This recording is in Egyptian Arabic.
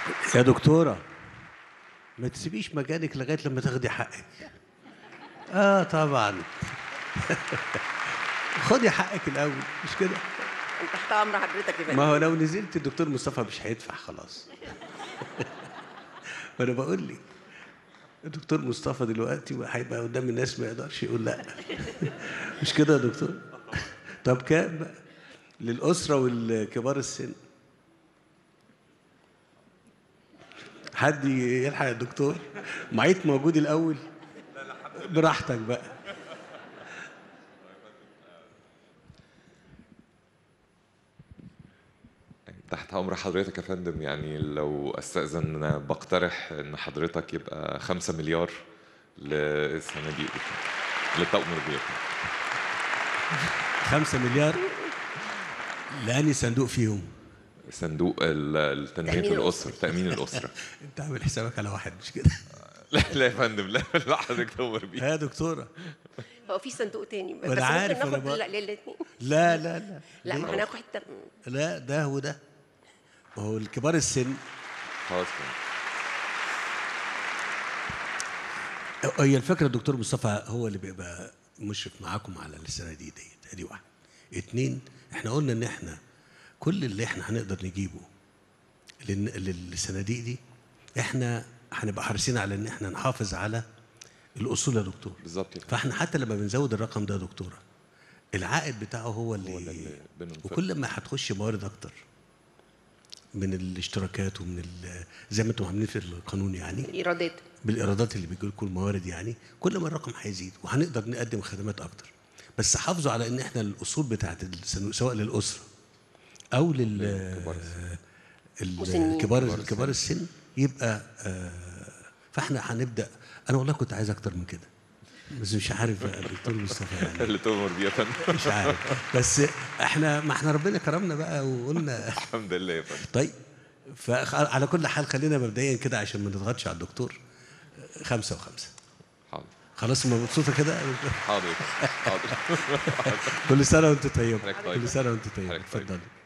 يا دكتورة ما تسيبيش مكانك لغاية لما تاخدي حقك اه طبعا خدي حقك الأول مش كده انت تحت امر حضرتك يا فندم ما هو لو نزلت الدكتور مصطفى مش هيدفع خلاص وانا بقول لك الدكتور مصطفى دلوقتي هيبقى قدام الناس ما يقدرش يقول لا مش كده يا دكتور طب كام بقى للأسرة والكبار السن حد يلحق يا دكتور معيط موجود الأول براحتك بقى تحت امر حضرتك يا فندم يعني لو استاذن بقترح ان حضرتك يبقى 5 مليار للصناديق دي للتأمر بيه خمسة مليار لأني صندوق فيهم صندوق ال- تنمية تأمين الأسرة تأمين الأسرة أنت عامل حسابك على واحد مش كده لا لا يا فندم لا لا حضرتك تأمر بيه يا دكتورة هو في صندوق تاني بس وأنا عارف ممكن أنا ناخد بقى- لا للاثنين لا لا لا لا ليه؟ ما هناخد حته لا ده وده ما هو الكبار السن خلاص فندم. هي الفكره الدكتور مصطفى هو اللي بيبقى مشرف معاكم على السنه دي ديت ادي واحد اتنين احنا قلنا ان احنا كل اللي احنا هنقدر نجيبه للن- للصناديق دي احنا هنبقى حريصين على ان احنا نحافظ على الاصول يا دكتور بالظبط يا فندم. فاحنا حتى لما بنزود الرقم ده يا دكتوره العائد بتاعه هو اللي, هو ده اللي بننفق. وكل ما هتخش موارد اكتر من الاشتراكات ومن ال- زي ما انتم عاملين في القانون يعني الايرادات بالايرادات اللي بيجي لكم الموارد يعني كل ما الرقم هيزيد وهنقدر نقدم خدمات اكتر بس حافظوا على ان احنا الاصول بتاعت الصندوق سواء للاسره او لل للكبار السن. مسنين. الكبار كبار كبار السن يبقى آه، فاحنا هنبدا انا والله كنت عايز اكتر من كده بس مش عارف بقى الدكتور مصطفى يعني اللي تأمر بيه يا فندم مش عارف بس احنا ما احنا ربنا كرمنا بقى وقلنا الحمد لله يا فندم طيب فعلى كل حال خلينا مبدئيا كده عشان ما نضغطش على الدكتور خمسة وخمسة حاضر خلاص مبسوطة كده حاضر يا فندم. حاضر كل سنة وانت طيب حضرتك طيب. كل سنة وانت طيب حضرتك طيب. اتفضلي